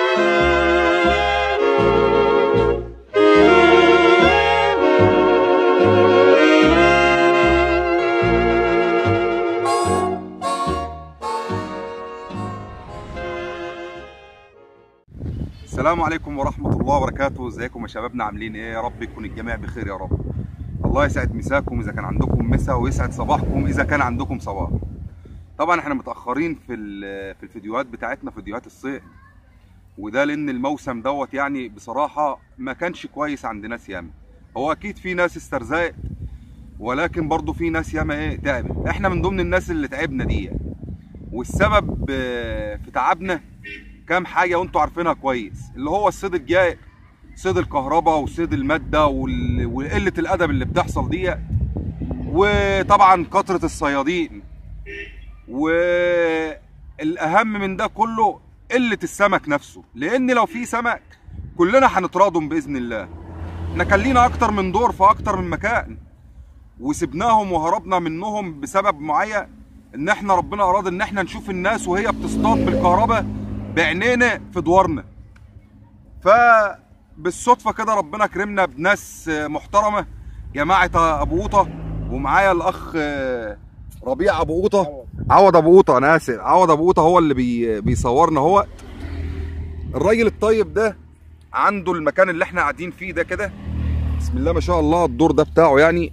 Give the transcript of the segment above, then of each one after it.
السلام عليكم ورحمة الله وبركاته ازيكم يا شبابنا عاملين ايه يا رب يكون الجميع بخير يا رب الله يسعد مساكم اذا كان عندكم مسا ويسعد صباحكم اذا كان عندكم صباح طبعا احنا متأخرين في ال- في الفيديوهات بتاعتنا فيديوهات الصيد وده لان الموسم دوت يعني بصراحة ما كانش كويس عند ناس ياما هو اكيد في ناس استرزقت ولكن برضو في ناس ياما ايه تعبت احنا من ضمن الناس اللي تعبنا دي والسبب آه، في تعبنا كام حاجه وانتوا عارفينها كويس اللي هو الصيد الجاي صيد الكهرباء وصيد الماده وال- وقله الادب اللي بتحصل دي وطبعا كثره الصيادين والاهم من ده كله قله السمك نفسه لان لو في سمك كلنا هنتراضم باذن الله احنا كان لينا اكتر من دور في اكتر من مكان وسبناهم وهربنا منهم بسبب معين ان احنا ربنا اراد ان احنا نشوف الناس وهي بتصطاد بالكهرباء بعينينا في دوارنا فبالصدفه كده ربنا كرمنا بناس محترمه جماعه ابو قوطه ومعايا الاخ ربيع ابو قوطه عوض ابو قوطه انا اسف عوض ابو قوطه هو اللي بي بيصورنا هو الراجل الطيب ده عنده المكان اللي احنا قاعدين فيه ده كده بسم الله ما شاء الله الدور ده بتاعه يعني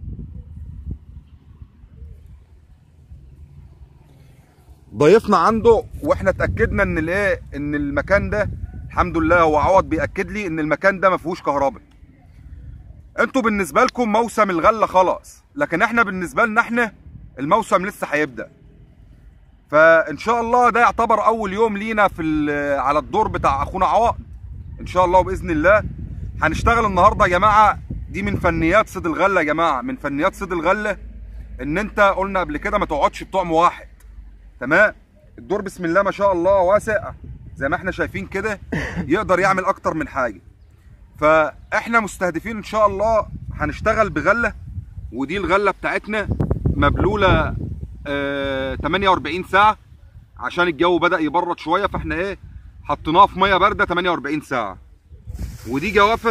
ضيفنا عنده واحنا اتاكدنا ان الايه ان المكان ده الحمد لله هو عوض بياكد لي ان المكان ده ما فيهوش كهرباء انتوا بالنسبه لكم موسم الغله خلاص لكن احنا بالنسبه لنا احنا الموسم لسه هيبدا فان شاء الله ده يعتبر اول يوم لينا في ال- على الدور بتاع اخونا عوض ان شاء الله باذن الله هنشتغل النهارده يا جماعه دي من فنيات صيد الغله يا جماعه من فنيات صيد الغله ان انت قلنا قبل كده ما تقعدش بطعم واحد تمام الدور بسم الله ما شاء الله واسع زي ما احنا شايفين كده يقدر يعمل اكتر من حاجه فاحنا مستهدفين ان شاء الله هنشتغل بغله ودي الغله بتاعتنا مبلوله آه 48 ساعه عشان الجو بدا يبرد شويه فاحنا ايه حطيناها في ميه بارده 48 ساعه ودي جوافه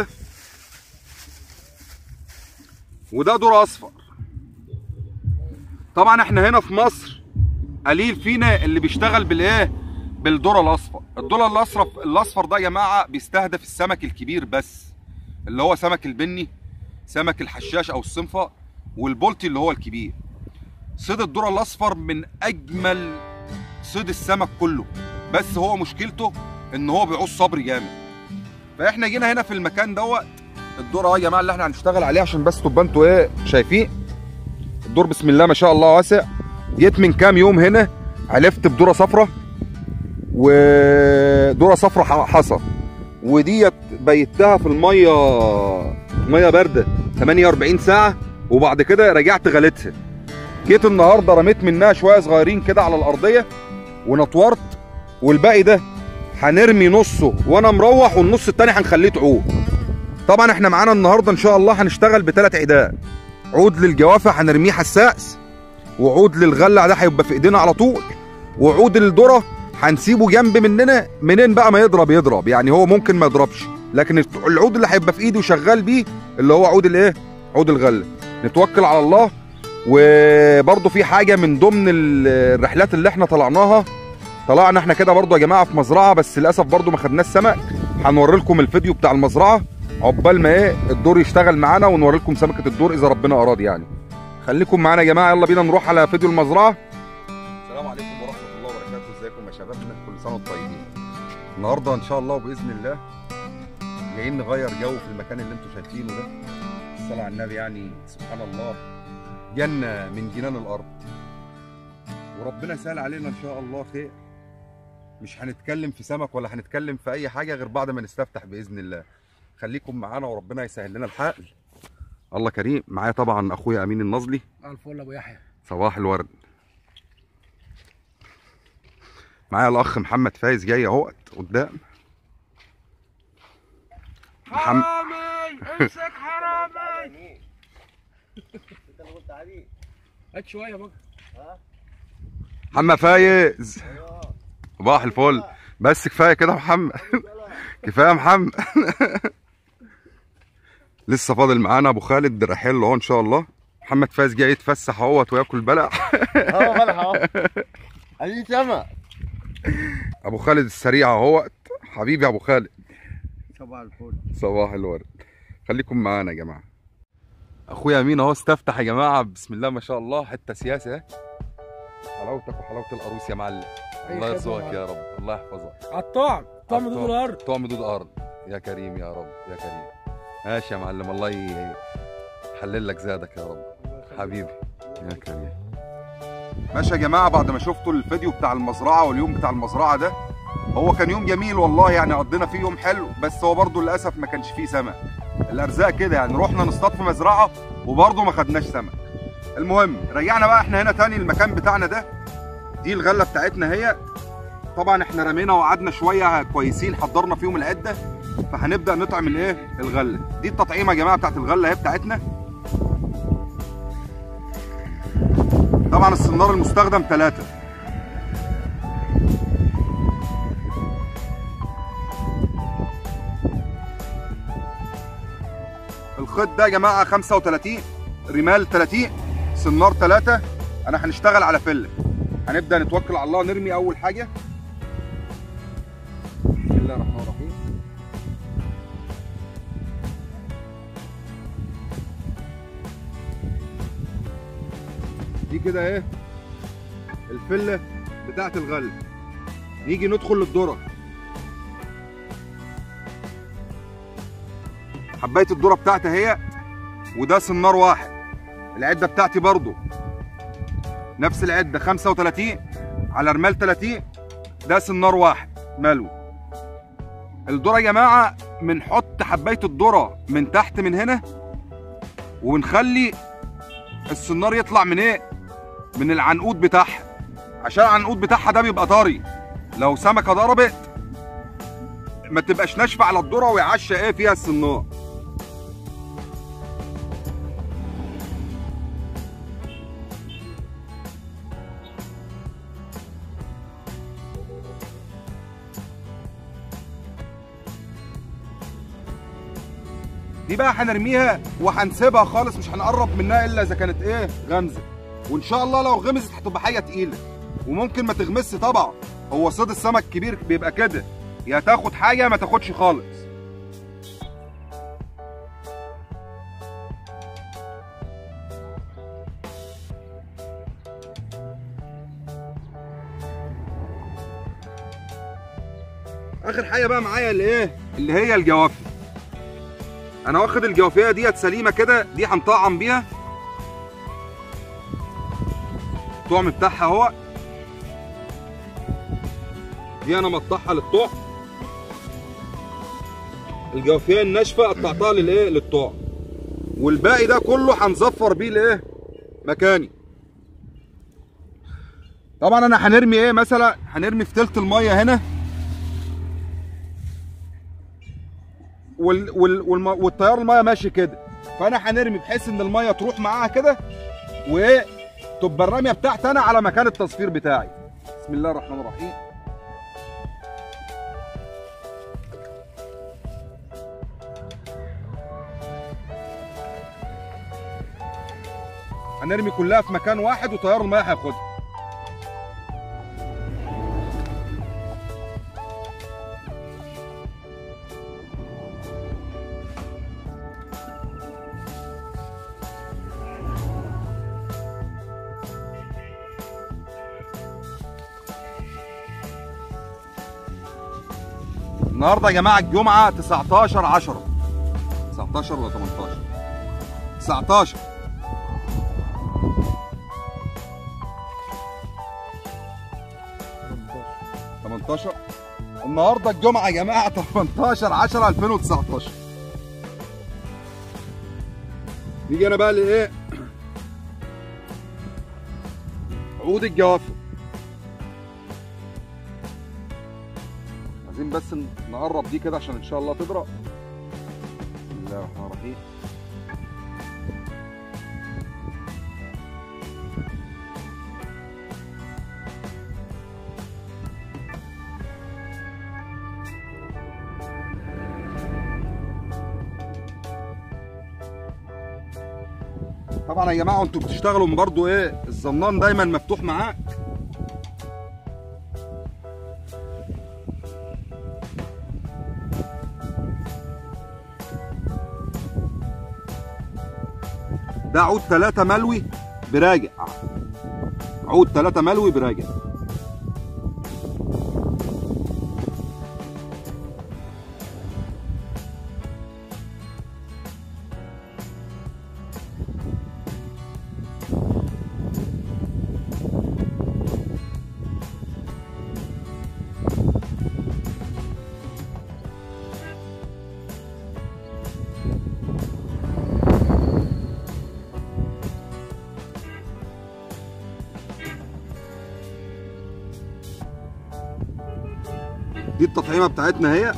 وده دور اصفر طبعا احنا هنا في مصر قليل فينا اللي بيشتغل بالايه بالذره الاصفر الذره الاصفر الاصفر ده يا جماعه بيستهدف السمك الكبير بس اللي هو سمك البني سمك الحشاش او الصنفه والبولتي اللي هو الكبير صيد الذره الاصفر من اجمل صيد السمك كله بس هو مشكلته ان هو بيعوز صبر جامد فاحنا جينا هنا في المكان دوت الدور اهو يا جماعه اللي احنا هنشتغل عليه عشان بس تبقى انتوا ايه شايفين الدور بسم الله ما شاء الله واسع جيت من كام يوم هنا علفت بدوره صفرة ودوره صفرة ح- حصى وديت بيتها في الميه ميه بارده 48 ساعه وبعد كده رجعت غليتها جيت النهارده رميت منها شويه صغيرين كده على الارضيه ونطورت والباقي ده هنرمي نصه وانا مروح والنص التاني هنخليه تعود طبعا احنا معانا النهارده ان شاء الله هنشتغل بثلاث عيدان عود للجوافه هنرميه حساس وعود للغلع ده هيبقى في ايدينا على طول وعود الذره هنسيبه جنب مننا منين بقى ما يضرب يضرب يعني هو ممكن ما يضربش لكن العود اللي هيبقى في ايدي وشغال بيه اللي هو عود الايه عود الغله نتوكل على الله وبرضه في حاجه من ضمن ال- الرحلات اللي احنا طلعناها طلعنا احنا كده برضه يا جماعه في مزرعه بس للاسف برضه ما خدناش سمك هنوري لكم الفيديو بتاع المزرعه عقبال ما ايه الدور يشتغل معانا ونوري لكم سمكه الدور اذا ربنا اراد يعني خليكم معانا يا جماعه يلا بينا نروح على فيديو المزرعه السلام عليكم ورحمه الله وبركاته ازيكم يا شبابنا كل سنه وانتم طيبين النهارده ان شاء الله وباذن الله جايين نغير جو في المكان اللي انتم شايفينه ده الصلاه على النبي يعني سبحان الله جنه من جنان الارض وربنا يسهل علينا ان شاء الله خير مش هنتكلم في سمك ولا هنتكلم في اي حاجه غير بعد ما نستفتح باذن الله خليكم معانا وربنا يسهل لنا الحال الله كريم معايا طبعا اخويا امين النظلي الفل ابو يحيى صباح الورد معايا الاخ محمد فايز جاي اهوت قدام محمد حرامي امسك حرامي هات شويه بقى محمد فايز صباح الفل بس كفايه كده يا محمد كفايه يا محمد لسه فاضل معانا ابو خالد رحيل اهو ان شاء الله محمد فايز جاي يتفسح اهوت وياكل بلح اهو ملح اهو عايزين سمك ابو خالد السريع اهوت حبيبي يا ابو خالد صباح الفل صباح الورد خليكم معانا يا جماعه اخويا امين اهو استفتح يا جماعه بسم الله ما شاء الله حته سياسه اهي حلاوتك وحلاوه القاروس يا معلم أي الله خدمة يرزقك يا يا رب الله يحفظك على الطعم طعم الطعم. دود الارض طعم دود ارض يا كريم يا رب يا كريم ماشي يا معلم الله يحلل لك زادك يا رب حبيبي يا كريم ماشي يا جماعه بعد ما شفتوا الفيديو بتاع المزرعه واليوم بتاع المزرعه ده هو كان يوم جميل والله يعني قضينا فيه يوم حلو بس هو برضه للاسف ما كانش فيه سمك الارزاق كده يعني رحنا نصطاد في مزرعه وبرضه ما خدناش سمك المهم رجعنا بقى احنا هنا تاني المكان بتاعنا ده دي الغله بتاعتنا هي طبعا احنا رمينا وقعدنا شويه كويسين حضرنا فيهم العده فهنبدا نطعم الايه الغله دي التطعيمه يا جماعه بتاعت الغله اهي بتاعتنا طبعا السنار المستخدم ثلاثة الخيط ده يا جماعه 35 رمال 30 سنار 3 انا هنشتغل على فله هنبدا نتوكل على الله نرمي اول حاجه بسم الله الرحمن الرحيم دي كده ايه الفله بتاعت الغله نيجي ندخل للذره حبايه الذره بتاعتي اهي وده سنار واحد العده بتاعتي برضو نفس العده 35 على رمال 30 ده سنار واحد ملو الذره يا جماعه بنحط حبايه الذره من تحت من هنا ونخلي السنار يطلع من ايه من العنقود بتاعها عشان العنقود بتاعها ده بيبقى طري لو سمكه ضربت ما تبقاش ناشفه على الذره ويعشى ايه فيها السنار دي بقى هنرميها وهنسيبها خالص مش هنقرب منها الا اذا كانت ايه غمزه وان شاء الله لو غمزت هتبقى حاجه تقيله وممكن ما تغمسش طبعا هو صيد السمك كبير بيبقى كده يا تاخد حاجه ما تاخدش خالص اخر حاجه بقى معايا اللي ايه اللي هي الجوافي انا واخد الجوافيه ديت سليمه كده دي هنطعم بيها الطعم بتاعها اهو دي انا مقطعها للطعم الجوافيه الناشفه قطعتها للايه للطعم والباقي ده كله هنزفر بيه لايه مكاني طبعا انا هنرمي ايه مثلا هنرمي في تلت الميه هنا وال وال والم... والتيار الميه ماشي كده فانا هنرمي بحيث ان الميه تروح معاها كده وايه تبقى الرميه بتاعتي انا على مكان التصفير بتاعي بسم الله الرحمن الرحيم هنرمي كلها في مكان واحد وتيار الميه هياخدها النهارده يا جماعه الجمعه 19 10 19 ولا 18 19 18 النهارده الجمعه يا جماعه 18 10 2019 نيجي انا بقى لايه عود الجوافه عايزين بس نقرب دي كده عشان ان شاء الله تضرب بسم الله الرحمن الرحيم طبعا يا جماعه انتوا بتشتغلوا برضو ايه الظنان دايما مفتوح معاك ده عود ثلاثة ملوي براجع عود ثلاثة ملوي براجع دي التطعيمه بتاعتنا هي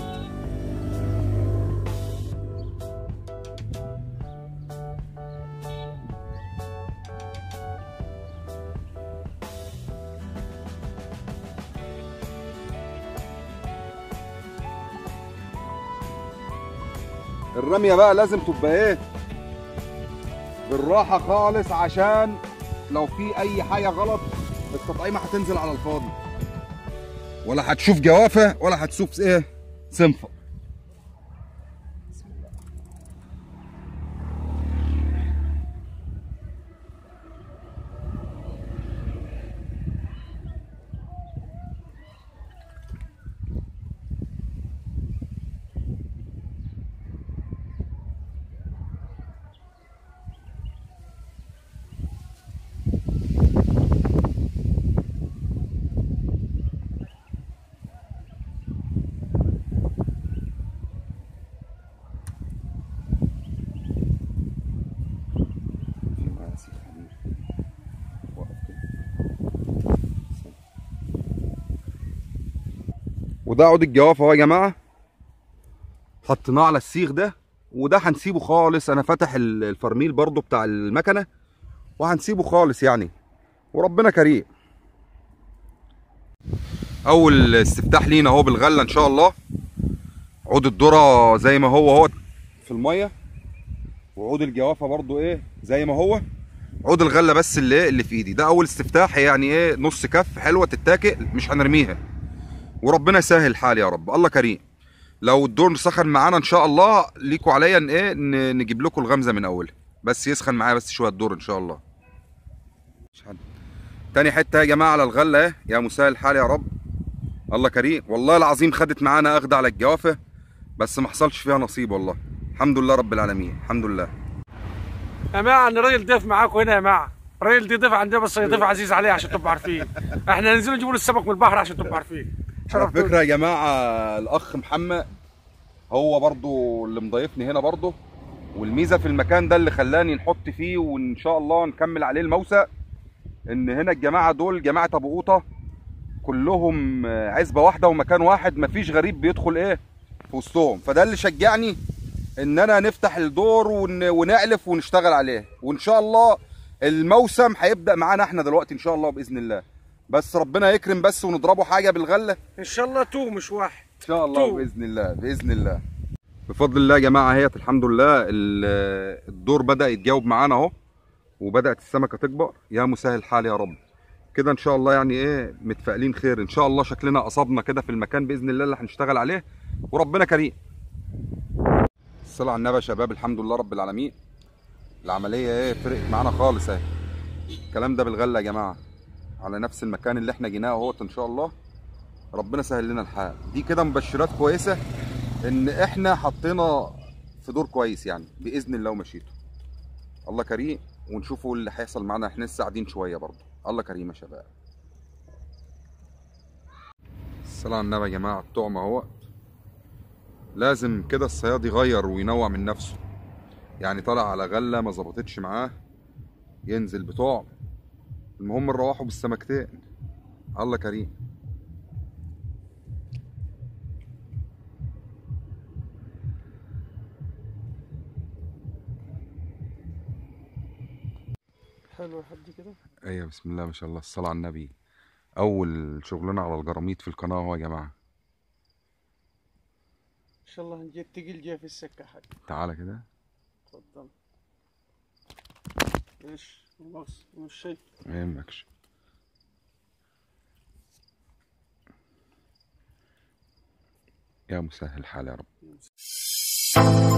الرميه بقى لازم تبقى ايه بالراحه خالص عشان لو في اي حاجه غلط التطعيمه هتنزل على الفاضي ولا هتشوف جوافه ولا هتشوف ايه صنفه وده عود الجوافه اهو يا جماعه حطيناه على السيخ ده وده هنسيبه خالص انا فاتح ال- الفرميل برضو بتاع المكنه وهنسيبه خالص يعني وربنا كريم اول استفتاح لينا اهو بالغله ان شاء الله عود الذره زي ما هو اهو في الميه وعود الجوافه برضو ايه زي ما هو عود الغله بس اللي إيه؟ اللي في ايدي ده اول استفتاح يعني ايه نص كف حلوه تتاكل مش هنرميها وربنا يسهل الحال يا رب الله كريم لو الدور سخن معانا ان شاء الله ليكوا عليا ان ايه ن- نجيب لكم الغمزه من اولها بس يسخن معايا بس شويه الدور ان شاء الله مش حد. تاني حته يا جماعه على الغله اهي يا مسهل الحال يا رب الله كريم والله العظيم خدت معانا اخده على الجوافه بس ما حصلش فيها نصيب والله الحمد لله رب العالمين الحمد لله يا جماعه انا راجل ضيف معاكم هنا يا جماعه الراجل دي ضيف عندنا بس ضيف عزيز عليه عشان تبقوا عارفين احنا ننزل نجيبوا له السمك من البحر عشان تبقوا عارفين على شرفتونا. فكره يا جماعه الاخ محمد هو برضو اللي مضيفني هنا برضو والميزه في المكان ده اللي خلاني نحط فيه وان شاء الله نكمل عليه الموسى ان هنا الجماعه دول جماعه ابو قوطه كلهم عزبه واحده ومكان واحد مفيش غريب بيدخل ايه في وسطهم فده اللي شجعني ان انا نفتح الدور ون... ونألف ونشتغل عليه وان شاء الله الموسم هيبدا معانا احنا دلوقتي ان شاء الله باذن الله بس ربنا يكرم بس ونضربه حاجه بالغله ان شاء الله تو مش واحد ان شاء الله تو. باذن الله باذن الله بفضل الله يا جماعه اهيت الحمد لله ال- الدور بدا يتجاوب معانا اهو وبدات السمكه تكبر يا مسهل الحال يا رب كده ان شاء الله يعني ايه متفائلين خير ان شاء الله شكلنا اصابنا كده في المكان باذن الله اللي هنشتغل عليه وربنا كريم الصلاة على النبي يا شباب الحمد لله رب العالمين العملية ايه فرقت معانا خالص اهي الكلام ده بالغلة يا جماعة على نفس المكان اللي احنا جيناه اهوت ان شاء الله ربنا سهل لنا الحال دي كده مبشرات كويسه ان احنا حطينا في دور كويس يعني باذن الله ومشيته الله كريم ونشوفوا اللي هيحصل معانا احنا لسه قاعدين شويه برضه الله كريم يا شباب الصلاة على النبي يا جماعة الطعم اهو لازم كده الصياد يغير وينوع من نفسه يعني طلع على غلة ما ظبطتش معاه ينزل بطعم المهم نروحوا بالسمكتين الله كريم حلو حد كده ايوه بسم الله ما شاء الله الصلاة على النبي اول شغلنا على الجراميط في القناة اهو يا جماعة ان شاء الله هنجي التقيل جاي في السكه حد تعالى كده اتفضل ايش خلاص مش شيء ما يهمكش يا مسهل الحال يا رب